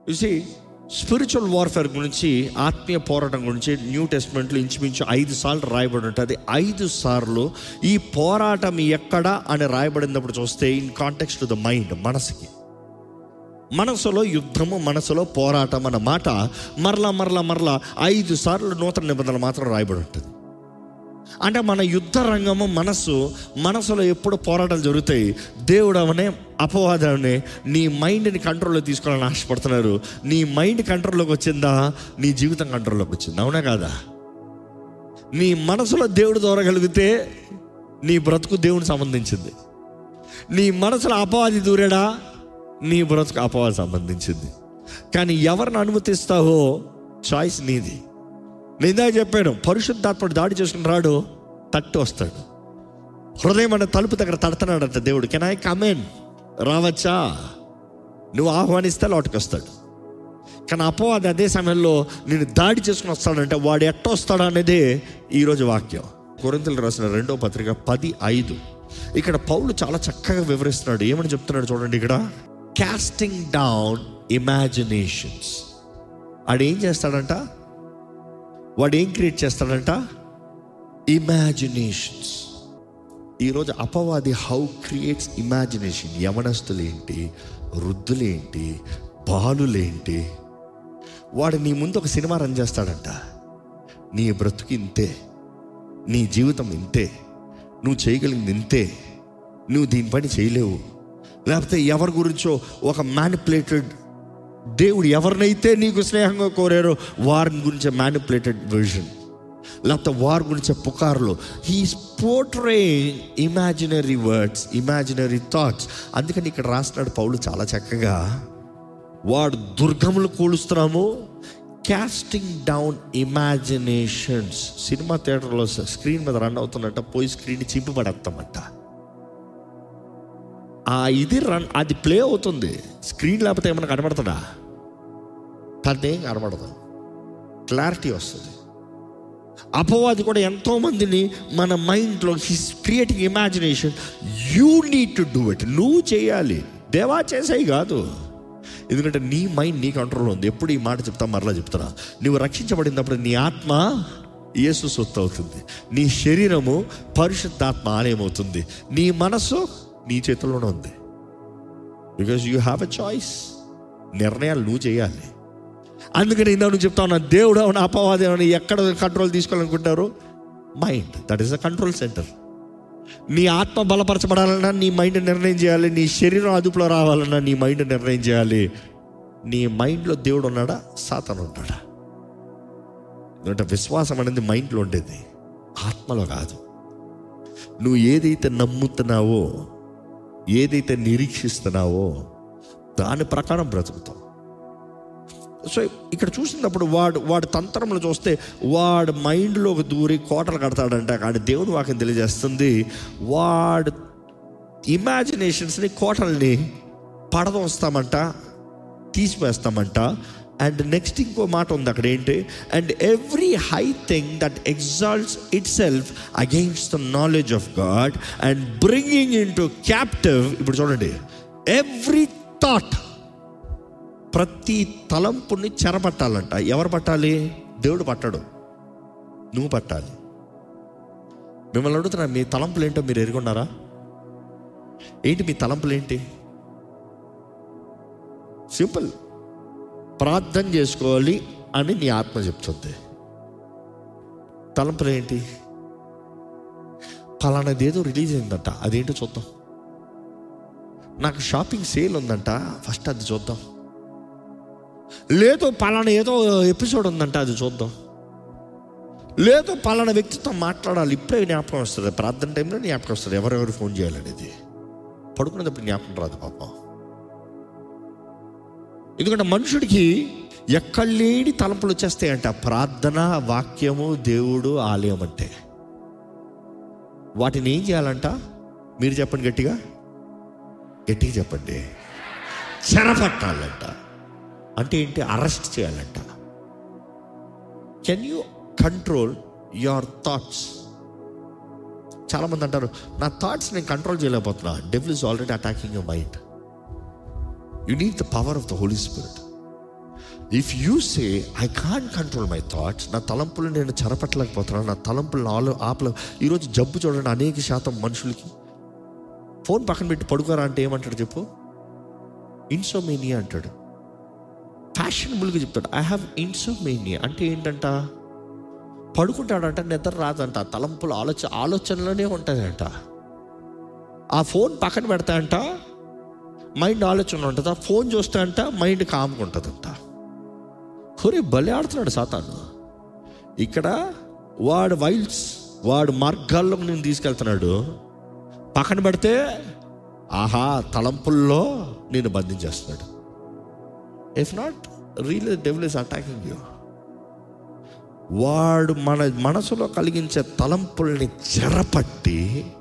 చూసి spiritual warfare గురించి ఆత్మీయ పోరాటం గురించి న్యూ టెస్ట్మెంట్లో ఇంచుమించు ఐదు సార్లు రాయబడి ఉంటుంది ఐదు సార్లు ఈ పోరాటం ఎక్కడ అని రాయబడినప్పుడు చూస్తే in context to the mind మనసుకి మనసులో యుద్ధము మనసులో పోరాటం అన్న మాట మరలా మరలా మరలా ఐదు సార్లు నూతన నిబంధనలు మాత్రం రాయబడి ఉంటుంది అంటే మన యుద్ధ రంగము మనసు మనసులో ఎప్పుడు పోరాటాలు జరుగుతాయి దేవుడు అవనే అపవాదనే నీ మైండ్ని కంట్రోల్లో తీసుకోవాలని ఆశపడుతున్నారు నీ మైండ్ కంట్రోల్లోకి వచ్చిందా నీ జీవితం కంట్రోల్లోకి వచ్చిందా అవునా కాదా నీ మనసులో దేవుడు దూరగలిగితే నీ బ్రతుకు దేవుని సంబంధించింది నీ మనసులో అపవాది దూరాడా నీ బ్రతుకు అపవాది సంబంధించింది కానీ ఎవరిని అనుమతిస్తావో చాయిస్ నీది నేను చెప్పాను పరిశుద్ధాత్ముడు దాడి చేసుకుని రాడు తట్టు వస్తాడు హృదయం అనే తలుపు దగ్గర తడుతున్నాడంట దేవుడు కెన్ ఐ కమెన్ రావచ్చా నువ్వు ఆహ్వానిస్తే లోటుకి వస్తాడు కానీ అపవాది అదే సమయంలో నేను దాడి చేసుకుని వస్తాడంటే వాడు ఎట్ట వస్తాడు అనేది ఈరోజు వాక్యం కొరింతలు రాసిన రెండో పత్రిక పది ఐదు ఇక్కడ పౌలు చాలా చక్కగా వివరిస్తున్నాడు ఏమని చెప్తున్నాడు చూడండి ఇక్కడ కాస్టింగ్ డౌన్ ఇమాజినేషన్స్ వాడు ఏం చేస్తాడంట వాడు ఏం క్రియేట్ చేస్తాడంట ఇమాజినేషన్స్ ఈరోజు అపవాది హౌ క్రియేట్స్ ఇమాజినేషన్ యవనస్తులేంటి వృద్ధులేంటి బాలులేంటి వాడు నీ ముందు ఒక సినిమా రన్ చేస్తాడంట నీ బ్రతుకు ఇంతే నీ జీవితం ఇంతే నువ్వు చేయగలిగింది ఇంతే నువ్వు దీని పని చేయలేవు లేకపోతే ఎవరి గురించో ఒక మ్యానిపులేటెడ్ దేవుడు ఎవరినైతే నీకు స్నేహంగా కోరారో వారిని గురించే మ్యానిపులేటెడ్ విజన్ లేకపోతే వారి గురించే పుకార్లు he's portraying imaginary words imaginary thoughts అందుకని ఇక్కడ రాస్తున్నాడు పౌలు చాలా చక్కగా వాడు దుర్గములు కూలుస్తున్నాము కాస్టింగ్ డౌన్ ఇమాజినేషన్స్ సినిమా థియేటర్లో స్క్రీన్ మీద రన్ అవుతున్నట్ట పోయి స్క్రీన్ చింపి పడేస్తామంట ఆ ఇది రన్ అది ప్లే అవుతుంది స్క్రీన్ లేకపోతే ఏమైనా కనబడుతుందా తనేం కనబడదు క్లారిటీ వస్తుంది అపవాది కూడా ఎంతో మందిని మన మైండ్లో his creating imagination you need to do it నువ్వు చేయాలి దేవా చేసాయి కాదు ఎందుకంటే నీ మైండ్ నీ కంట్రోల్లో ఉంది ఎప్పుడు ఈ మాట చెప్తా మరలా చెప్తున్నా నువ్వు రక్షించబడినప్పుడు నీ ఆత్మ యేసు సొత్తు అవుతుంది నీ శరీరము పరిశుద్ధాత్మ ఆలయం అవుతుంది నీ మనసు నీ చేతిలోనే ఉంది because you have a choice నిర్ణయాలు నువ్వు చేయాలి అందుకని ఇందా నువ్వు చెప్తా ఉన్నా దేవుడు అవునా అపవాది అవునా ఎక్కడ కంట్రోల్ తీసుకోవాలనుకుంటారు mind that is a control centre నీ ఆత్మ బలపరచబడాలన్నా నీ మైండ్ నిర్ణయం చేయాలి నీ శరీరం అదుపులో రావాలన్నా నీ మైండ్ నిర్ణయం చేయాలి నీ మైండ్లో దేవుడు ఉన్నాడా సాతను ఉంటాడా ఎందుకంటే విశ్వాసం అనేది మైండ్లో ఉండేది ఆత్మలో కాదు నువ్వు ఏదైతే నమ్ముతున్నావో ఏదైతే నిరీక్షిస్తున్నావో దాని ప్రకారం బ్రతుకుతావు సో ఇక్కడ చూసినప్పుడు వాడు వాడు తంత్రములు చూస్తే వాడు మైండ్లోకి దూరి కోటలు కడతాడంట కానీ దేవుడు వాక్యం తెలియజేస్తుంది వాడు ఇమాజినేషన్స్ని కోటల్ని పడదోస్తామంట తీసివేస్తామంట అండ్ నెక్స్ట్ ఇంకో మాట ఉంది అక్కడ ఏంటి and every high thing that exalts itself against the knowledge of God and bringing into captive ఇప్పుడు చూడండి ఎవ్రీ థాట్ ప్రతి తలంపుని చెరపట్టాలంట ఎవరు పట్టాలి దేవుడు పట్టాడు నువ్వు పట్టాలి మిమ్మల్ని అడుగుతున్నా మీ తలంపులు ఏంటో మీరు ఎరుగున్నారా ఏంటి మీ తలంపులు ఏంటి సింపుల్ ప్రార్థన చేసుకోవాలి అని నీ ఆత్మ చెప్తుంది తలంపులు ఏంటి పలానాది ఏదో రిలీజ్ అయిందంట అదేంటో చూద్దాం నాకు షాపింగ్ సేల్ ఉందంట ఫస్ట్ అది చూద్దాం లేదు పలానా ఏదో ఎపిసోడ్ ఉందంట అది చూద్దాం లేదు పలానా వ్యక్తితో మాట్లాడాలి ఇప్పుడే జ్ఞాపకం వస్తుంది ప్రార్థన టైంలో జ్ఞాపకం వస్తుంది ఎవరెవరు ఫోన్ చేయాలనేది పడుకునేటప్పుడు జ్ఞాపకం రాదు పాపం ఎందుకంటే మనుషుడికి ఎక్కడ లేని తలంపులు వచ్చేస్తాయంట ప్రార్థన వాక్యము దేవుడు ఆలయం అంటే వాటిని ఏం చేయాలంట మీరు చెప్పండి గట్టిగా గట్టిగా చెప్పండి చెరపట్టాలంట అంటే ఏంటి అరెస్ట్ చేయాలంట can you control your thoughts చాలామంది అంటారు నా థాట్స్ నేను కంట్రోల్ చేయలేకపోతున్నా devil is already attacking your mind you need the power of the Holy Spirit if you say I can control my thoughts నా తలంపులు నేను చెరపట్టలేకపోతున్నాను నా తలంపులు ఆలో ఆపలే ఈరోజు జబ్బు చూడండి అనేక శాతం మనుషులకి ఫోన్ పక్కన పెట్టి పడుకోరా అంటే ఏమంటాడు చెప్పు ఇన్సోమేనియా అంటాడు ఫ్యాషనబుల్గా చెప్తాడు ఐ హ్యావ్ ఇన్సోమేనియా అంటే ఏంటంట పడుకుంటాడంట నిద్ర రాదంట తలంపులు ఆలోచన ఆలోచనలోనే ఉంటుందంట ఆ ఫోన్ పక్కన పెడతా అంట మైండ్ ఆలోచన ఉంటుంది ఆ ఫోన్ చూస్తే అంట మైండ్ కామ్గా ఉంటుందంట హొరే బలి ఆడుతున్నాడు సాతాను ఇక్కడ వాడు వైల్డ్స్ వాడు మార్గాల్లోకి నేను తీసుకెళ్తున్నాడు పక్కన పెడితే ఆహా తలంపుల్లో నేను బంధించేస్తున్నాడు if not real devil is attacking you వాడు మన మనసులో కలిగించే తలంపుల్ని చెరపట్టి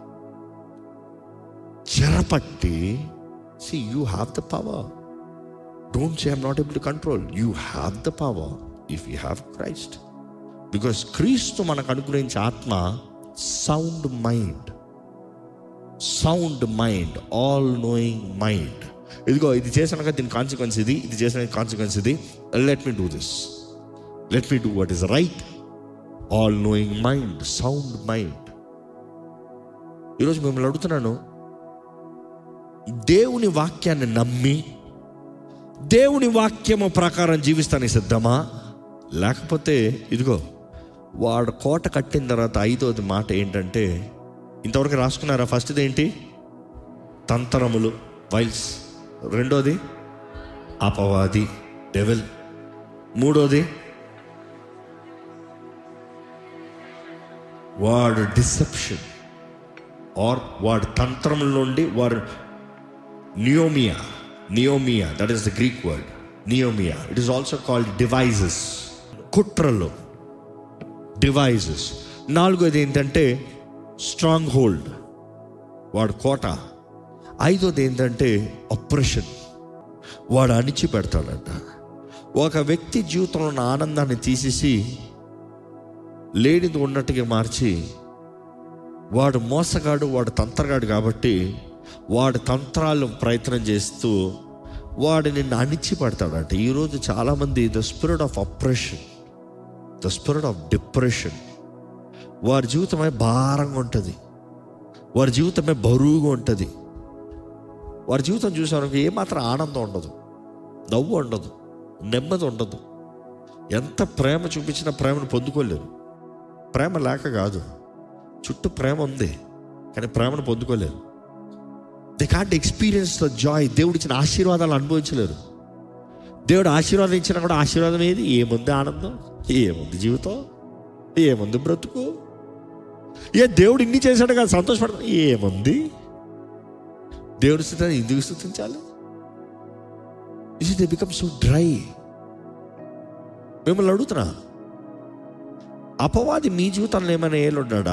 చెరపట్టి see you have the power don't say I'm not able to control you have the power if you have Christ because క్రీస్తు మనకు అనుగ్రహించే ఆత్మ sound mind sound mind all knowing mind ఇదిగో ఇది చేసినాక దీని కాన్సిక్వెన్స్ ఇది ఇది చేసిన కాన్సిక్వెన్స్ ఇది let me do this let me do what is right all knowing mind sound mind ఈరోజు మిమ్మల్ని అడుగుతున్నాను దేవుని వాక్యాన్ని నమ్మి దేవుని వాక్యము ప్రకారం జీవిస్తానికి సిద్ధమా లేకపోతే ఇదిగో వాడు కోట కట్టిన తర్వాత ఐదోది మాట ఏంటంటే ఇంతవరకు రాసుకున్నారా ఫస్ట్ది ఏంటి తంత్రములు వైల్స్ రెండోది అపవాది డెవిల్ మూడోది వాడు డిసెప్షన్ ఆర్ వాడు తంత్రముల నుండి వాడు noema noema that is the Greek word noema it is also called devices కుట్రలు డివైజెస్ నాలుగోది ఏంటంటే స్ట్రాంగ్ హోల్డ్ వాడు కోట ఐదోది ఏంటంటే ఆపరేషన్ వాడు అణిచి పెడతాడంట ఒక వ్యక్తి జీవితంలో ఉన్న ఆనందాన్ని తీసేసి లేనిది ఉన్నట్టుగా మార్చి వాడు మోసగాడు వాడు తంత్రగాడు కాబట్టి వాడు తంత్రాలు ప్రయత్నం చేస్తూ వాడు నిన్ను అణిచి పడతాడంట ఈరోజు చాలామంది the spirit of oppression the spirit of depression వారి జీవితమే భారంగా ఉంటుంది వారి జీవితమే బరువుగా ఉంటుంది వారి జీవితం చూసానికి ఏమాత్రం ఆనందం ఉండదు నవ్వు ఉండదు నెమ్మది ఉండదు ఎంత ప్రేమ చూపించినా ప్రేమను పొందుకోలేరు ప్రేమ లేక కాదు చుట్టూ ప్రేమ ఉంది కానీ ప్రేమను పొందుకోలేరు they can't experience the joy దేవుడు ఇచ్చిన ఆశీర్వాదాలు అనుభవించలేరు దేవుడు ఆశీర్వాదం ఇచ్చినా కూడా ఆశీర్వాదం ఏది ఏముంది ఆనందం ఏముంది జీవితం ఏముంది బ్రతుకు ఏ దేవుడు ఇన్ని చేశాడు కదా సంతోషపడతాం ఏముంది దేవుడి స్థితి ఎందుకు స్థుతించాలి is it become so dry మిమ్మల్ని అడుగుతున్నా అపవాది మీ జీవితంలో ఏమైనా ఏలున్నాడా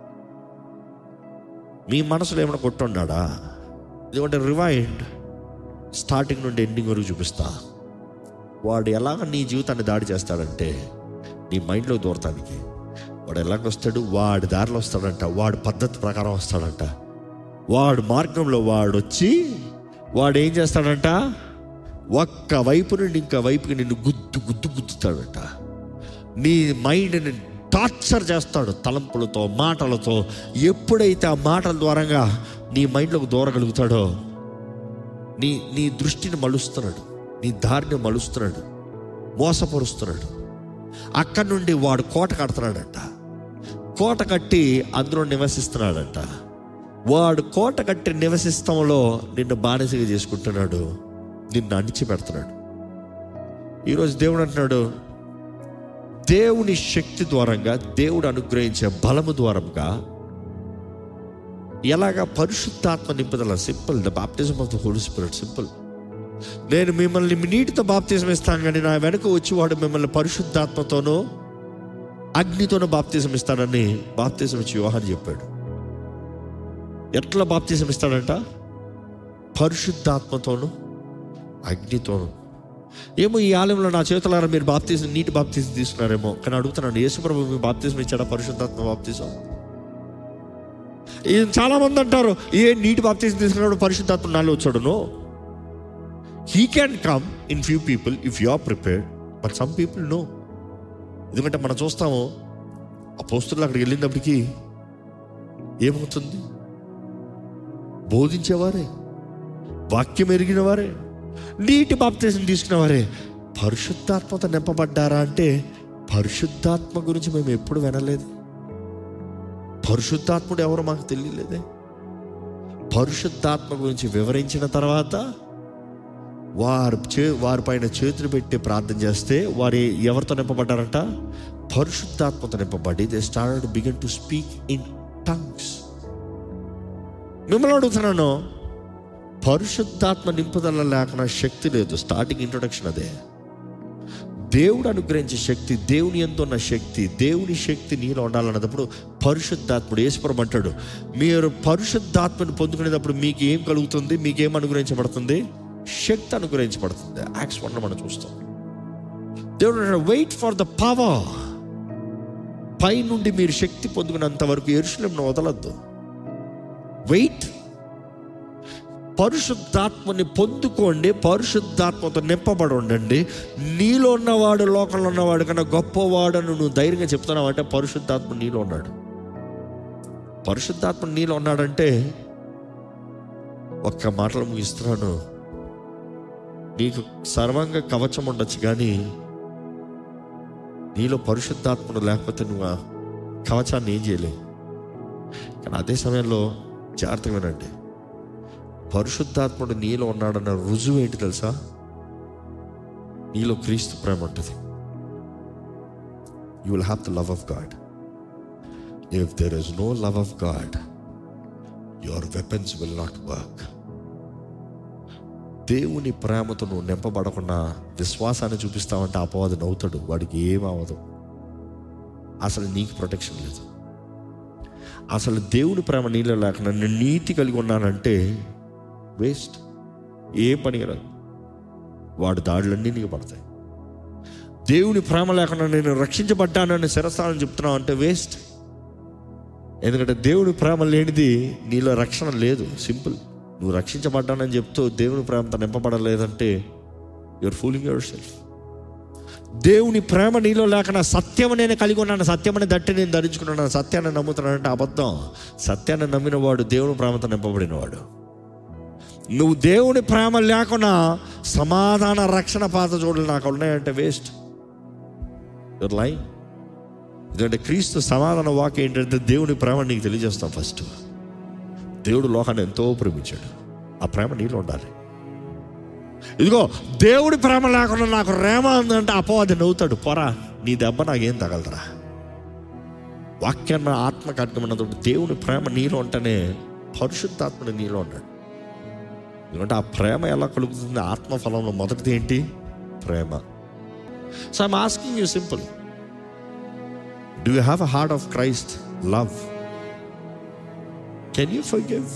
మీ మనసులో ఏమైనా కొట్టున్నాడా ఎందుకంటే రివైండ్ స్టార్టింగ్ నుండి ఎండింగ్ వరకు చూపిస్తా వాడు ఎలాగ నీ జీవితాన్ని దాడి చేస్తాడంటే నీ మైండ్లో దూరటానికి వాడు ఎలాగ వస్తాడు వాడి దారిలో వస్తాడంట వాడి పద్ధతి ప్రకారం వస్తాడంట వాడు మార్గంలో వాడు వచ్చి వాడు ఏం చేస్తాడంట ఒక్క వైపు నుండి ఇంకా వైపుకి నిన్ను గుద్దు గుద్దు గుద్దుతాడంట నీ మైండ్ని టార్చర్ చేస్తాడు తలంపులతో మాటలతో ఎప్పుడైతే ఆ మాటల ద్వారంగా నీ మైండ్లోకి దూరగలుగుతాడో నీ నీ దృష్టిని మలుస్తున్నాడు నీ దారిని మలుస్తున్నాడు మోసపరుస్తున్నాడు అక్కడి నుండి వాడు కోట కడుతున్నాడంట కోట కట్టి అందులో నివసిస్తున్నాడంట వాడు కోట కట్టి నివసిస్తంలో నిన్ను బానిసగా చేసుకుంటున్నాడు నిన్ను అణిచి పెడుతున్నాడు ఈరోజు దేవుడు అంటున్నాడు దేవుని శక్తి ద్వారంగా దేవుడు అనుగ్రహించే బలము ద్వారంగా ఎలాగా పరిశుద్ధాత్మ నింపుదల simple the baptism of the Holy Spirit simple నేను మిమ్మల్ని నీటితో బాప్తిజం ఇస్తాను కానీ నా వెనక వచ్చి మిమ్మల్ని పరిశుద్ధాత్మతోనూ అగ్నితోనూ బాప్తిజం ఇస్తానని బాప్తిజం ఇచ్చి యోహాన్ చెప్పాడు ఎట్లా బాప్తిజం ఇస్తాడంట పరిశుద్ధాత్మతోనూ అగ్నితోనూ ఏమో ఈ ఆలయంలో నా చేతులారా మీరు బాప్తీసం నీటి బాప్తీసం తీసుకున్నారేమో కానీ అడుగుతున్నాను యేసుప్రభు మీ బాప్తీసం ఇచ్చాడా పరిశుద్ధాత్మ బాప్తీసం ఇది చాలా మంది అంటారు ఏ నీటి బాప్తీసం తీసుకున్నాడు పరిశుద్ధాత్మ నాలో వచ్చాడు no he can come in few people if you are prepared but some people no ఎందుకంటే మనం చూస్తాము ఆ పోస్టులు అక్కడికి వెళ్ళినప్పటికీ ఏమవుతుంది బోధించేవారే వాక్యం ఎరిగిన వారే నీటి బాప్తీసం తీసుకున్న వారే పరిశుద్ధాత్మతో నింపబడ్డారా అంటే పరిశుద్ధాత్మ గురించి మేము ఎప్పుడు వినలేదు పరిశుద్ధాత్ముడు ఎవరో మాకు తెలియలేదే పరిశుద్ధాత్మ గురించి వివరించిన తర్వాత వారు చే వారి పైన చేతులు పెట్టి ప్రార్థన చేస్తే వారు ఎవరితో నింపబడ్డారంట పరిశుద్ధాత్మతో నింపబడి they start began to speak in tongues మిమ్మల్ని అడుగుతున్నాను పరిశుద్ధాత్మ నింపుదల లేకుండా శక్తి లేదు స్టార్టింగ్ ఇంట్రొడక్షన్ అదే దేవుడు అనుగ్రహించే శక్తి దేవుని ఎంతో ఉన్న శక్తి దేవుని శక్తి నీలో ఉండాలన్నప్పుడు పరిశుద్ధాత్ముడు యేసుపురం అంటాడు మీరు పరిశుద్ధాత్మను పొందుకునేటప్పుడు మీకు ఏం కలుగుతుంది మీకు ఏం అనుగ్రహించబడుతుంది శక్తి అనుగ్రహించబడుతుంది యాక్స్ వన్ మనం చూస్తాం దేవుడు వెయిట్ ఫర్ ద పవర్ పై నుండి మీరు శక్తి పొందుకున్నంత వరకు ఎరుశలంను వదలద్దు వెయిట్ పరిశుద్ధాత్మని పొందుకోండి పరిశుద్ధాత్మతో నింపబడి ఉండండి నీలో ఉన్నవాడు లోకంలో ఉన్నవాడు కన్నా గొప్పవాడని నువ్వు ధైర్యంగా చెప్తున్నావు అంటే పరిశుద్ధాత్మ నీలో ఉన్నాడు పరిశుద్ధాత్మ నీలో ఉన్నాడంటే ఒక్క మాటలు ముగిస్తున్నాను నీకు సర్వంగ కవచం ఉండొచ్చు కానీ నీలో పరిశుద్ధాత్మను లేకపోతే నువ్వు ఆ కవచాన్ని ఏం చేయలేవు కానీ అదే సమయంలో జాగ్రత్తగా వినండి పరిశుద్ధాత్ముడు నీలో ఉన్నాడన్న రుజువు ఏంటి తెలుసా నీలో క్రీస్తు ప్రేమ ఉంటుంది you will have the love of God if there is no love of God your weapons will not work దేవుని ప్రేమతో నువ్వు నింపబడకుండా విశ్వాసాన్ని చూపిస్తావంటే అపవాది నవ్వుతాడు వాడికి ఏం అవ్వదు అసలు నీకు ప్రొటెక్షన్ లేదు అసలు దేవుని ప్రేమ నీలో లేకుండా నేను నీతి కలిగి ఉన్నానంటే వేస్ట్ ఏ పని రాదు వాడి దాడులన్నీ నీకు పడతాయి దేవుని ప్రేమ లేకుండా నేను రక్షించబడ్డానని శిరస్థానం చెప్తున్నావు అంటే వేస్ట్ ఎందుకంటే దేవుని ప్రేమ లేనిది నీలో రక్షణ లేదు సింపుల్ నువ్వు రక్షించబడ్డానని చెప్తూ దేవుని ప్రేమతో నింపబడలేదంటే యువర్ ఫూలింగ్ యువర్ సెల్ఫ్ దేవుని ప్రేమ నీలో లేకుండా సత్యం నేను కలిగి ఉన్నాను సత్యమని దట్టి నేను ధరించుకున్నాను సత్యాన్ని నమ్ముతున్నానంటే అబద్ధం సత్యాన్ని నమ్మిన వాడు దేవుని ప్రేమతో నింపబడినవాడు నువ్వు దేవుని ప్రేమ లేకుండా సమాధాన రక్షణ పాత చూడలు నాకు ఉన్నాయంటే వేస్ట్ యువర్ లై ఎందుకంటే క్రీస్తు సమాధాన వాక్ ఏంటంటే దేవుని ప్రేమ నీకు తెలియజేస్తాం ఫస్ట్ దేవుడు లోకాన్ని ఎంతో ప్రేమించాడు ఆ ప్రేమ నీలో ఉండాలి ఇదిగో దేవుడి ప్రేమ లేకుండా నాకు ప్రేమ ఉందంటే అపవాది నవ్వుతాడు పొరా నీ దెబ్బ నాకేం తగలరా వాక్యాన్ని ఆత్మ కట్టమన్నప్పుడు దేవుని ప్రేమ నీలో ఉంటేనే పరిశుద్ధాత్మని నీలో ఉన్నాడు ఎందుకంటే ఆ ప్రేమ ఎలా కలుగుతుంది ఆత్మ ఫలంలో మొదటిది ఏంటి ప్రేమ so I'm asking you simple do you have a heart of Christ love can you forgive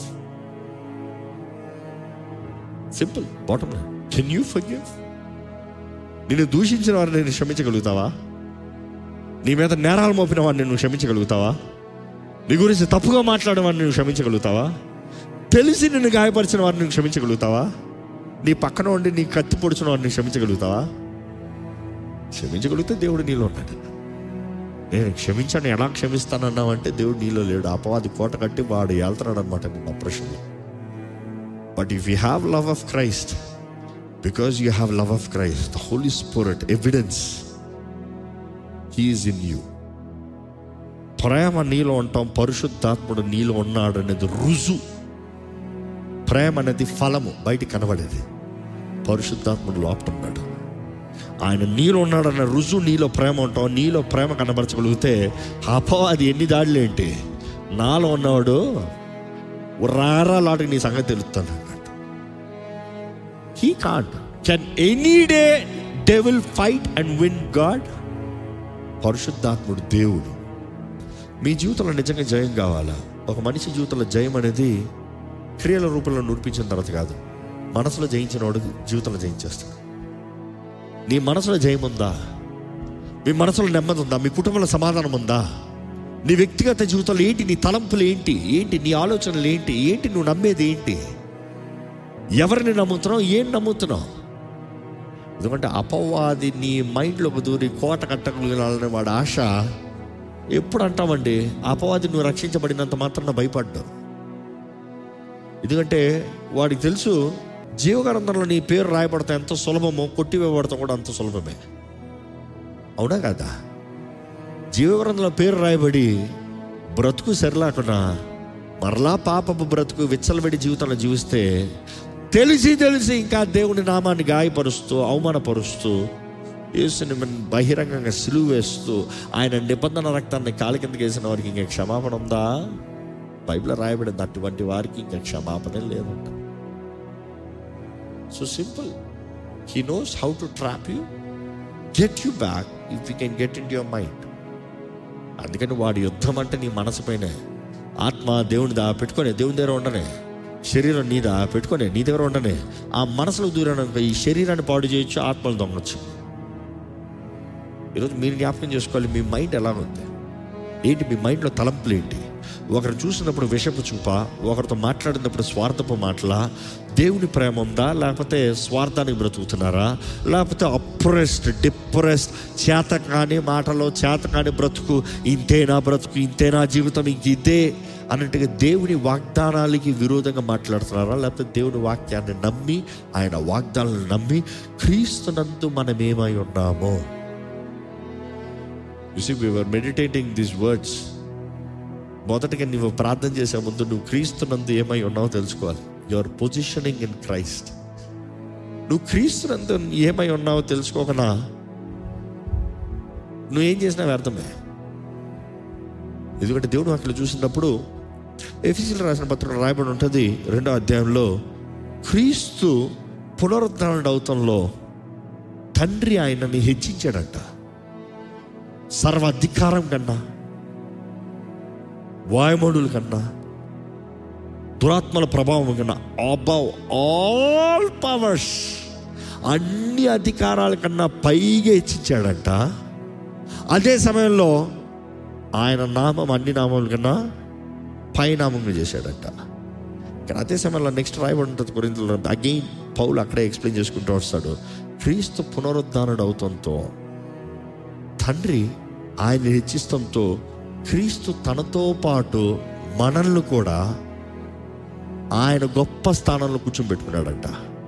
simple bottom can you forgive నిన్ను దూషించిన వారిని నేను క్షమించగలుగుతావా నీ మీద నేరాలు మోపిన వారిని నువ్వు క్షమించగలుగుతావా నీ గురించి తప్పుగా మాట్లాడిన వారిని నువ్వు క్షమించగలుగుతావా తెలిసి నిన్ను గాయపరిచిన వారిని నువ్వు క్షమించగలుగుతావా నీ పక్కన ఉండి నీ కత్తి పొడిచిన వారిని క్షమించగలుగుతావా క్షమించగలిగితే దేవుడు నీలో ఉన్నాడు నేను క్షమించాను ఎలా క్షమిస్తానన్నావంటే దేవుడు నీలో లేడు అపవాది కోట కట్టి వాడు వెళ్తున్నాడు అనమాట నేను ఆపరేషన్లో but if you have love of Christ because you have love of Christ the Holy Spirit evidence he is in you ప్రేమ నీలో ఉంటాం పరిశుద్ధాత్ముడు నీలో ఉన్నాడు అనేది రుజు ప్రేమ అనేది ఫలము బయట కనబడేది పరిశుద్ధాత్ముడు లోపల ఉన్నాడు ఆయన నీలో ఉన్నాడన్న రుజువు నీలో ప్రేమ ఉంటాం నీలో ప్రేమ కనబరచగలిగితే అపవాది ఎన్ని దాడులు ఏంటి నాలో ఉన్నవాడు రారా లాంటి నీ సంగతి తెలుస్తాను అన్నట్టు he can't can any day day will fight and win God పరిశుద్ధాత్ముడు దేవుడు మీ జీవితంలో నిజంగా జయం కావాలా ఒక మనిషి జీవితంలో జయం అనేది క్రియల రూపంలో నూర్పించిన తర్వాత కాదు మనసులో జయించిన వాడు జీవితంలో జయించేస్తాడు నీ మనసులో జయం ఉందా మీ మనసులో నెమ్మది ఉందా మీ కుటుంబంలో సమాధానం ఉందా నీ వ్యక్తిగత జీవితంలో ఏంటి నీ తలంపులు ఏంటి ఏంటి నీ ఆలోచనలు ఏంటి ఏంటి నువ్వు నమ్మేది ఏంటి ఎవరిని నమ్ముతున్నావు ఏం నమ్ముతున్నావు ఎందుకంటే అపవాది నీ మైండ్లోకి దూరి కోట కట్టగలిగినాలనే వాడి ఆశ ఎప్పుడు అంటామండి అపవాది నువ్వు రక్షించబడినంత మాత్రాన భయపడ్డావు ఎందుకంటే వాడికి తెలుసు జీవగ్రంథంలో నీ పేరు రాయబడతా ఎంత సులభమో కొట్టివేయబడతాం కూడా అంత సులభమే అవునా కదా జీవగ్రంథంలో పేరు రాయబడి బ్రతుకు సరిలేకుండా మరలా పాపపు బ్రతుకు విచ్చలబడి జీవితంలో జీవిస్తే తెలిసి తెలిసి ఇంకా దేవుని నామాన్ని గాయపరుస్తూ అవమానపరుస్తూ యేసుని మన బహిరంగంగా సిలువ వేస్తూ ఆయన నిబంధన రక్తాన్ని కాలి కిందకి వేసిన వారికి ఇంకా క్షమాపణ ఉందా బైబిల్ రాయబడింది అటువంటి వారికి ఇంకా క్షమాపణ లేదంట so simple he knows how to trap you get you back if you can get in your mind అందుకని వాడి యుద్ధం అంటే నీ మనసు పైన ఆత్మ దేవునిదా పెట్టుకొని దేవుని దగ్గర ఉండనే శరీరం నీదా పెట్టుకొని నీ దగ్గర ఉండనే ఆ మనసులో దూరాను ఈ శరీరాన్ని పాడు చేయొచ్చు ఆత్మలు దొంగచ్చు ఈరోజు మీరు జ్ఞాపకం చేసుకోవాలి మీ మైండ్ ఎలా ఉంది ఏంటి మీ మైండ్లో తలంపులు ఏంటి ఒకరు చూసినప్పుడు విషపు చూప ఒకరితో మాట్లాడినప్పుడు స్వార్థపు మాటల దేవుని ప్రేమ ఉందా లేకపోతే స్వార్థానికి బ్రతుకుతున్నారా లేకపోతే అప్రెస్డ్ డిప్రెస్డ్ చేత కాని మాటలో చేత కాని బ్రతుకు ఇంతేనా బ్రతుకు ఇంతేనా జీవితం ఇంక ఇదే అన్నట్టుగా దేవుని వాగ్దానాలకి విరోధంగా మాట్లాడుతున్నారా లేకపోతే దేవుని వాక్యాన్ని నమ్మి ఆయన వాగ్దానాలను నమ్మి క్రీస్తునందు మనం ఏమై ఉన్నామో you see we are meditating these words మొదటగా నువ్వు ప్రార్థన చేసే ముందు నువ్వు క్రీస్తునందు ఏమై ఉన్నావో తెలుసుకోవాలి యువర్ పొజిషనింగ్ ఇన్ క్రైస్ట్ నువ్వు క్రీస్తునందు ఏమై ఉన్నావో తెలుసుకోకుండా నువ్వేం చేసినా వ్యర్థమే ఎందుకంటే దేవుడు అక్కడ చూసినప్పుడు ఎఫీసీలు రాసిన పత్రిక రాయబడి ఉంటుంది రెండో అధ్యాయంలో క్రీస్తు పునరుద్ధరణ అవుతంలో తండ్రి ఆయనని హెచ్చించాడంట సర్వ అధికారం కన్నా వాయుమడుల కన్నా దురాత్మల ప్రభావం కన్నా అబౌవ్ ఆల్ పవర్స్ అన్ని అధికారాల కన్నా పైగా హెచ్చించాడంట అదే సమయంలో ఆయన నామం అన్ని నామముల కన్నా పై నామంగా చేశాడంట కానీ అదే సమయంలో నెక్స్ట్ రాయబడి ఉంటుంది గురించి అగైన్ పౌలు అక్కడే ఎక్స్ప్లెయిన్ చేసుకుంటూ వస్తాడు క్రీస్తు పునరుద్ధానుడు అవుతంతో తండ్రి ఆయన హెచ్చిస్తంతో క్రీస్తు తనతో పాటు మనల్ని కూడా ఆయన గొప్ప స్థానంలో కూర్చోబెట్టుకున్నాడంట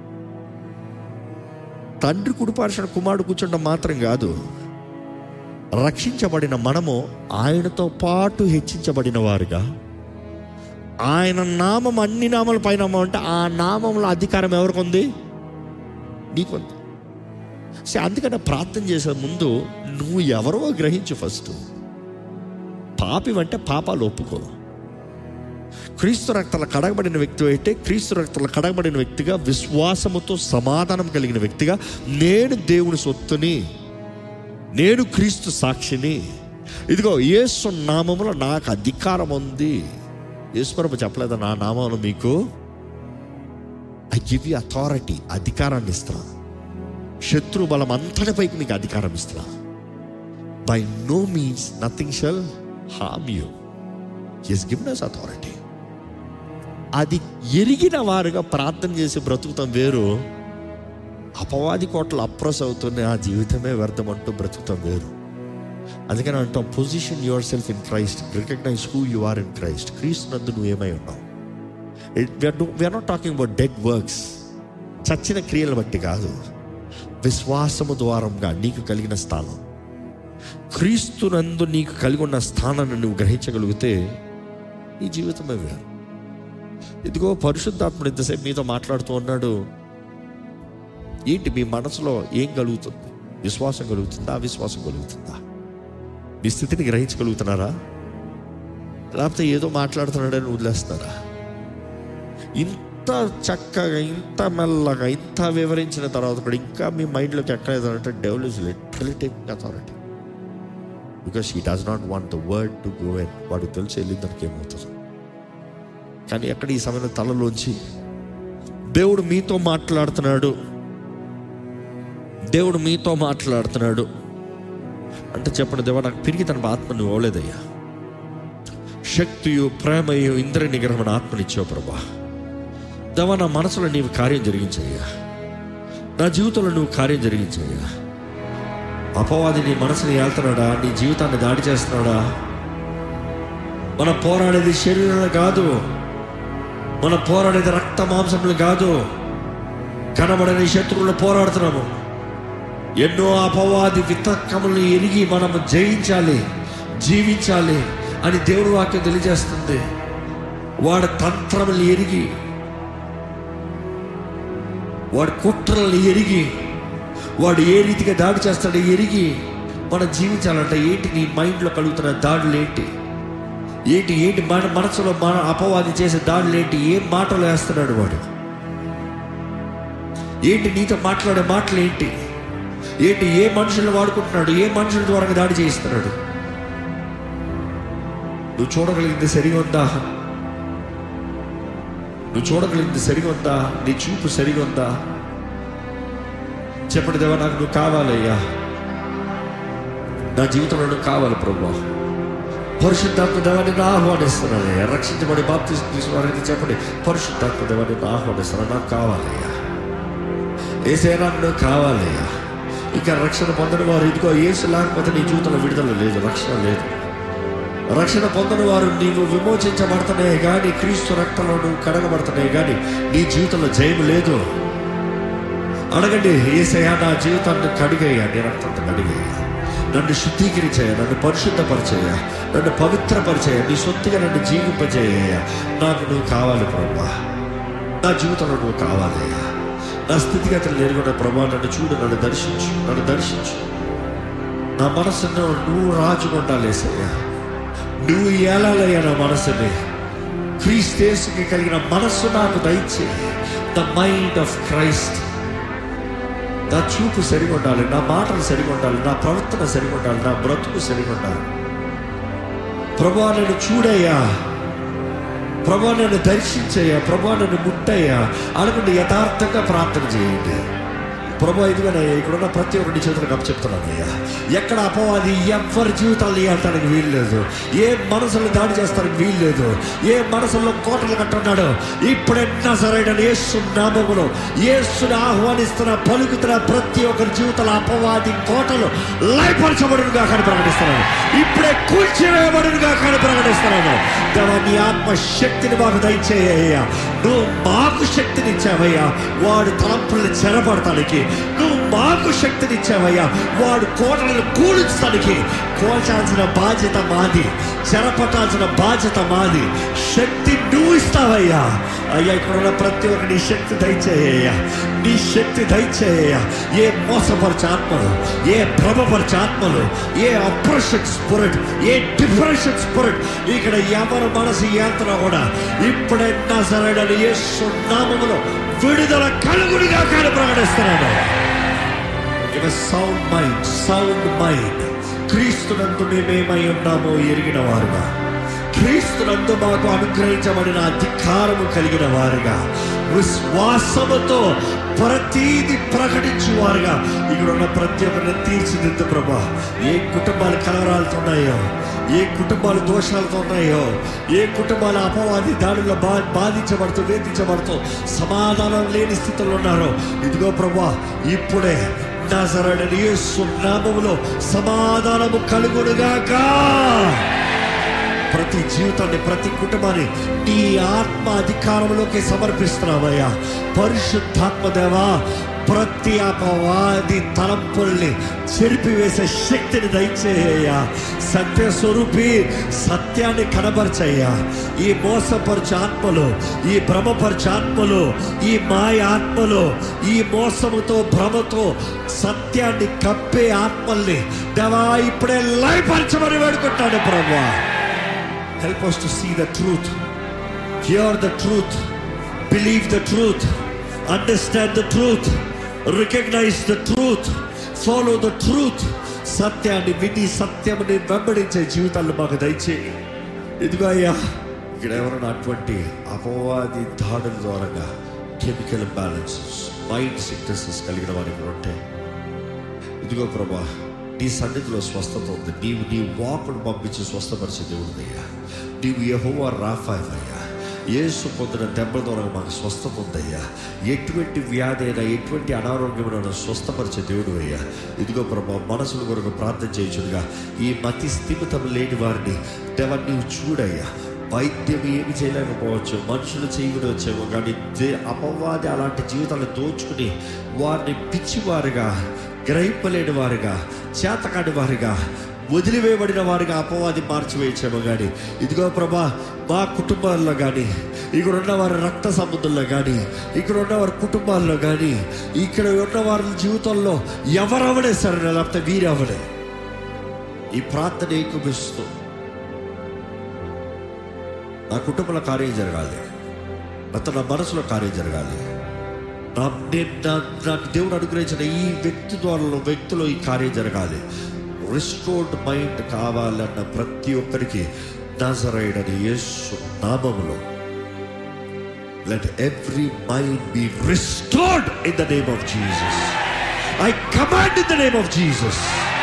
తండ్రి కుడిపార్చిన కుమారుడు కూర్చుండడం మాత్రం కాదు రక్షించబడిన మనము ఆయనతో పాటు హెచ్చించబడిన వారుగా ఆయన నామం అన్ని నామాల పైన అంటే ఆ నామంలో అధికారం ఎవరికి ఉంది నీకుంది సో అందుకనే ప్రార్థన చేసే ముందు నువ్వు ఎవరో గ్రహించు ఫస్ట్ పాపి అంటే పాపాలు ఒప్పుకో క్రీస్తు రక్తాల కడగబడిన వ్యక్తి అయితే క్రీస్తు రక్తాల కడగబడిన వ్యక్తిగా విశ్వాసముతో సమాధానం కలిగిన వ్యక్తిగా నేను దేవుని సొత్తుని నేను క్రీస్తు సాక్షిని ఇదిగో యేసు నామములో నాకు అధికారం ఉంది యేసుప్రభు చెప్పలేదా నా నామంలో మీకు ఐ గివ్ యూ అథారిటీ అధికారాన్ని ఇస్తున్నా శత్రు బలం అంతటిపైకి నీకు అధికారం ఇస్తున్నా by no means nothing shall harm you has given us authority అది ఎరిగిన వారుగా ప్రార్థన చేసి బ్రతుకుతాం వేరు అపవాది కోటలు అప్రోస్ అవుతున్న ఆ జీవితమే వ్యర్థం అంటూ బ్రతుకుతాం వేరు అందుకని అంటాం position yourself in Christ recognise who you are in Christ క్రీస్తు నందు నువ్వు ఏమై ఉన్నావు we are not talking about dead works చచ్చిన క్రియలు బట్టి కాదు విశ్వాసము ద్వారంగా నీకు కలిగిన స్థానం క్రీస్తునందు నీకు కలిగి ఉన్న స్థానాన్ని నువ్వు గ్రహించగలిగితే నీ జీవితమే వేరు ఇదిగో పరిశుద్ధాత్ముడు ఇంతసేపు మీతో మాట్లాడుతూ ఉన్నాడు ఏంటి మీ మనసులో ఏం కలుగుతుంది విశ్వాసం కలుగుతుందా అవిశ్వాసం కలుగుతుందా మీ స్థితిని గ్రహించగలుగుతున్నారా లేకపోతే ఏదో మాట్లాడుతున్నాడని వదిలేస్తున్నారా ఇంత చక్కగా ఇంత మెల్లగా ఇంత వివరించిన తర్వాత కూడా ఇంకా మీ మైండ్లోకి ఎక్కలేదంటే devil is literally taking authority because he does not want the word to go in వాడు తెలిసి వెళ్ళిందానికి ఏమవుతుంది కానీ ఎక్కడ ఈ సమయంలో తలలోంచి దేవుడు మీతో మాట్లాడుతున్నాడు దేవుడు మీతో మాట్లాడుతున్నాడు అంటే చెప్పండి దేవా నాకు పిరిగి తన ఆత్మని ఇవ్వలేదయ్యా శక్తియు ప్రేమయు ఇంద్ర నిగ్రహమైన ఆత్మనిచ్చావు ప్రభా దేవా నా మనసులో నీవు కార్యం జరిగించయ్యా నా జీవితంలో నువ్వు కార్యం జరిగించయ్యా అపవాది నీ మనసుని వెళ్తున్నాడా నీ జీవితాన్ని దాడి చేస్తున్నాడా మన పోరాడేది శరీరంలో కాదు మన పోరాడేది రక్త మాంసములు కాదు కనబడని శత్రువులు పోరాడుతున్నాము ఎన్నో అపవాది వితక్కములను ఎరిగి మనము జయించాలి జీవించాలి అని దేవుడి వాక్యం తెలియజేస్తుంది వాడి తంత్రములు ఎరిగి వాడి కుట్రలను ఎరిగి వాడు ఏ రీతిగా దాడి చేస్తాడో ఎరిగి మనం జీవించాలంటే ఏంటి నీ మైండ్లో కలుగుతున్న దాడులు ఏంటి ఏంటి ఏంటి మన మనసులో మన అపవాది చేసే దాడులు ఏంటి ఏం మాటలు వేస్తున్నాడు వాడు ఏంటి నీతో మాట్లాడే మాటలు ఏంటి ఏంటి ఏ మనుషులను వాడుకుంటున్నాడు ఏ మనుషుల ద్వారా దాడి చేయిస్తున్నాడు నువ్వు చూడగలిగింది సరిగా ఉందా నువ్వు చూడగలిగింది సరిగా ఉందా నీ చూపు సరిగా ఉందా చెప్పండి దేవా నాకు నువ్వు కావాలయ్యా నా జీవితంలో నువ్వు కావాలి ప్రభా పరిశుద్ధాత్మ దేవాన్ని నా ఆహ్వానిస్తున్నానయ్యా రక్షించబడి బాప్తి తీసుకున్నారని చెప్పండి పరిశుద్ధాత్మ దేవాన్ని నా ఆహ్వానిస్తున్నాను నాకు కావాలయ్యా ఏసైనా నువ్వు కావాలయ్యా ఇక రక్షణ పొందని వారు ఇదిగో ఏసు లేకపోతే నీ జీవితంలో విడుదల లేదు రక్షణ లేదు రక్షణ పొందని వారు నీవు విమోచించబడుతున్నాయి కానీ క్రీస్తు రక్తంలో నువ్వు కడగబడుతున్నాయి కానీ నీ జీవితంలో జయం లేదు అడగండి ఏసయ్యా నా జీవితాన్ని కడిగయ్యా నీ రక్తంతో కడిగయ్యా నన్ను శుద్ధీకరించాయ నన్ను పరిశుద్ధపరిచేయ నన్ను పవిత్రపరిచేయ నీ సొత్తుగా నన్ను జీవింపజేయ నాకు నువ్వు కావాలి ప్రభా నా జీవితంలో నువ్వు కావాలయ్యా నా స్థితిగతులు ఎరుగున్న ప్రభా నన్ను చూడు నన్ను దర్శించు నన్ను దర్శించు నా మనసును నువ్వు రాజుకుండాలేసయ్యా నువ్వు ఏలాలయ్యా నా మనసుని క్రీస్తేసుకి కలిగిన మనస్సు నాకు దయచే ద మైండ్ ఆఫ్ క్రైస్ట్ నా చూపు సరిగా ఉండాలి నా మాటలు సరిగా ఉండాలి నా ప్రవర్తన సరిగా ఉండాలి నా బ్రతుకు సరిగా ఉండాలి ప్రభా నన్ను చూడయ్యా ప్రభా నన్ను దర్శించయ్యా ప్రభా నన్ను ముట్టయ్యా అనుకుంటే యథార్థంగా ప్రార్థన చేయండి ప్రభా ఇదిగోనయ్యా ఇక్కడున్న ప్రతి ఒక్కరి చేతులకు అప్పు చెప్తున్నానయ్యా ఎక్కడ అపవాది ఎవరి జీవితాలు ఇవ్వటానికి వీలు లేదు ఏ మనసులు దాడి చేస్తానికి వీలు లేదు ఏ మనసుల్లో కోటలు కట్టున్నాడో ఇప్పుడెన్నా సరైన యేసు నామములో యేసుని ఆహ్వానిస్తున్న పలుకుతున్న ప్రతి ఒక్కరి జీవితాల అపవాది కోటలు లయపరచబడునుగా కానీ ప్రకటిస్తున్నాను ఇప్పుడే కూల్చివేయబడునుగా కానీ ప్రకటిస్తున్నాను దేవా నీ ఆత్మ శక్తిని మాకు దయచేయ్యా నువ్వు మాకు శక్తినిచ్చావయ్యా వాడు తలంపుల్ని చెరపడటానికి నువ్వు మాకు శక్తినిచ్చావయ్యా వాడు కోటలను కూల్చడానికి కోల్చాల్సిన బాధ్యత మాది చెరపట్టాల్సిన బాధ్యత మాది శక్తి నువ్వు ఇస్తావయ్యా అయ్యా ఇక్కడ ఉన్న ప్రతి ఒక్క నీ శక్తి దయచేయ్యా నీ శక్తి దయచేయ్యా ఏ మోసపరిచే ఆత్మలు ఏ భ్రమపరిచే ఆత్మలు ఏ అప్రెషన్ స్పిరిట్ ఏ డిప్రెషన్ స్పిరిట్ ఇక్కడ ఎవరి మనసు యాంత్ర కూడా ఇప్పుడైనా సరైన ఏ సున్నామములో విడుదల కలుగుడిగా కానీ ప్రకటిస్తున్నాడు ఇక సౌండ్ మైండ్ సౌండ్ మైండ్ క్రీస్తునందు మేమేమై ఉన్నామో ఎరిగిన వారుగా క్రీస్తునందు మాకు అనుగ్రహించబడిన అధికారము కలిగిన వారుగా విశ్వాసముతో ప్రతీది ప్రకటించువారుగా ఇక్కడ ఉన్న ప్రతి ఒక్కరిని తీర్చిదిద్దు ప్రభా ఏ కుటుంబాలు కలవరాలతో ఉన్నాయో ఏ కుటుంబాలు దోషాలతో ఉన్నాయో ఏ కుటుంబాల అపవాది దాడుల్లో బా బాధించబడుతూ వేధించబడుతూ సమాధానం లేని స్థితిలో ఉన్నారో ఇదిగో ప్రభా ఇప్పుడే నజరడని యేసు నామములో సమాధానము కలుగునుగాక ప్రతి జీవితాన్ని ప్రతి కుటుంబాన్ని నీ ఆత్మ అధికారంలోకి సమర్పిస్తున్నామయ్యా పరిశుద్ధాత్మ దేవా ప్రతి అపవాది తలంపుల్ని చెరిపివేసే శక్తిని దయచేయ్యా సత్య స్వరూపి సత్యాన్ని కనబరచయ్యా ఈ మోసపరిచే ఆత్మలు ఈ భ్రమపరిచే ఆత్మలు ఈ మాయ ఆత్మలు ఈ మోసముతో భ్రమతో సత్యాన్ని కప్పే ఆత్మల్ని దేవా ఇప్పుడే లయపరచమని వేడుకుంటాడు ప్రభా Help us to see the truth, hear the truth, believe the truth, understand the truth, recognize the truth, follow the truth. సత్యాన్ని విని సత్యముని వెంబడించే జీవితాలు మాకు దయచేయి ఇదిగో అయ్యా ఇక్కడ ఎవరైనా అటువంటి అపవాది దాడుల ద్వారా కెమికల్ బ్యాలెన్సెస్ మైండ్ సిక్నెసెస్ కలిగిన వారికి ఉంటే ఇదిగో ప్రభా నీ సన్నిధిలో స్వస్థత ఉంది నీవు నీ వాకును పంపించి స్వస్థపరిచే దేవుడు అయ్యా నీవు యహోవా రాఫాయ్యా యేసు పొందిన దెబ్బల ద్వారా మాకు స్వస్థత ఉందయ్యా ఎటువంటి వ్యాధి అయినా ఎటువంటి అనారోగ్యమైన స్వస్థపరిచే దేవుడు అయ్యా ఇదిగో ప్రభా మనసుల కొరకు ప్రార్థన చేయుచుడుగా ఈ మతి స్థిమితం లేని వారిని దేవా నీవు చూడయ్యా వైద్యం ఏమి చేయలేకపోవచ్చు మనుషులు చేయవచ్చేమో కానీ దే అపవాది అలాంటి జీవితాలను దోచుకుని వారిని పిచ్చివారుగా గ్రహింపలేని వారుగా చేతకాని వారుగా వదిలివేయబడిన వారిగా అపవాది మార్చివేయచ్చేమో కానీ ఇదిగో ప్రభా మా కుటుంబాల్లో కానీ ఇక్కడ ఉన్న వారి రక్త సంబంధంలో కానీ ఇక్కడ ఉన్న వారి కుటుంబాల్లో కానీ ఇక్కడ ఉన్న వారి జీవితంలో ఎవరవడే సరే లేకపోతే వీరెవడే ఈ ప్రార్థన ఏకమిస్తూ నా కుటుంబంలో కార్యం జరగాలి మొత్తం నా మనసులో కార్యం జరగాలి నా నేను నా- నాకు దేవుడు అనుగ్రహించిన ఈ వ్యక్తి ద్వారా వ్యక్తిలో ఈ కార్యం జరగాలి రిస్టోర్డ్ మైండ్ కావాలన్న ప్రతి ఒక్కరికి నజరైడని యేసు నామములో let every mind be restored in the name of Jesus I command in the name of Jesus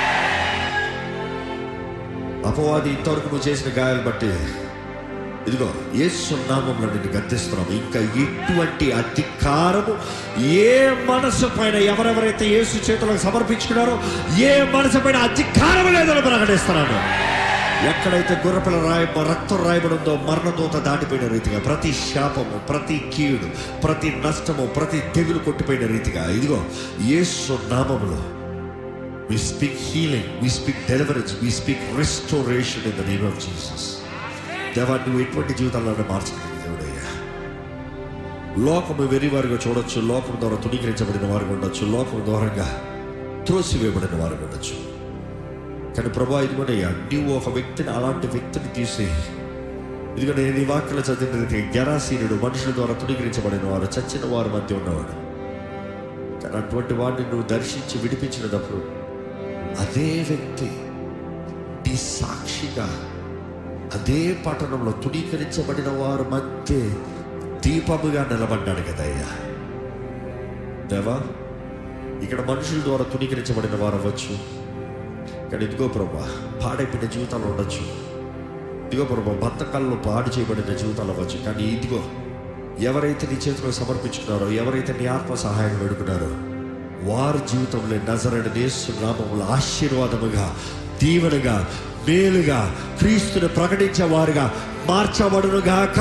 అపవాది ఇంతవరకు నువ్వు చేసిన గాయాలు బట్టి ఇదిగో యేసు నామంలో నిన్ను గద్దిస్తున్నాం ఇంకా ఎటువంటి అధికారము ఏ మనసు పైన ఎవరెవరైతే యేసు చేతులకు సమర్పించుకున్నారో ఏ మనసు పైన అధికారం లేదని ప్రకటిస్తున్నాను ఎక్కడైతే గుర్రపిల్ల రాయ రక్తం రాయబడి ఉందో మరణదూత దాటిపోయిన రీతిగా ప్రతి శాపము ప్రతి కీడు ప్రతి నష్టము ప్రతి తెగులు కొట్టిపోయిన రీతిగా ఇదిగో యేసు నామములో we speak healing we speak deliverance we speak restoration in the name of Jesus దేవా నువ్వు ఎటువంటి జీవితాలను మార్చగలిగిన దేవుడయ్యా లోకము వెరివారుగా చూడొచ్చు లోకం ద్వారా తుణీకరించబడిన వారు ఉండొచ్చు లోకం ద్వారంగా త్రోసివేయబడిన వారు ఉండొచ్చు కానీ ప్రభా ఇదిగోనయ్యా నీవు ఒక వ్యక్తిని అలాంటి వ్యక్తిని తీసి ఇదిగో నేను ఈ వాక్యలో చదివిన రీతిగా గెరాసీనుడు మనుషుల ద్వారా తుణీకరించబడిన వారు చచ్చిన వారి మధ్య ఉన్నవాడు కానీ అటువంటి వాడిని నువ్వు దర్శించి విడిపించినప్పుడు అదే వ్యక్తి నీ సాక్షిగా అదే పట్టణంలో తుణీకరించబడిన వారు మధ్య దీపముగా నిలబడ్డాడు కదయ్యా దేవా ఇక్కడ మనుషుల ద్వారా తుణీకరించబడిన వారు అవ్వచ్చు కానీ ఇదిగో ప్రభా పాడైపోయిన జీవితాలు ఉండొచ్చు ఇదిగో ప్రభా బతకాల్లో పాడు చేయబడిన జీవితాలు అవ్వచ్చు కానీ ఇదిగో ఎవరైతే నీ చేతిలో సమర్పించుకున్నారో ఎవరైతే నీ ఆత్మ సహాయం వేడుకున్నారో వారి జీవితంలో నజరడ నేసు నామములు ఆశీర్వాదముగా దీవెనగా మేలుగా క్రీస్తుని ప్రకటించే వారుగా మార్చబడునుగాక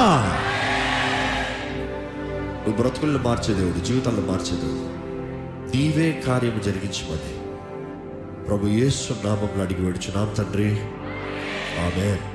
నువ్వు బ్రతుకులను మార్చే దేవుడు జీవితాలను మార్చే దేవుడు నీవే కార్యము జరిగించమని ప్రభు యేసు నామంలో అడిగి వేడుచున్నాం తండ్రి ఆమె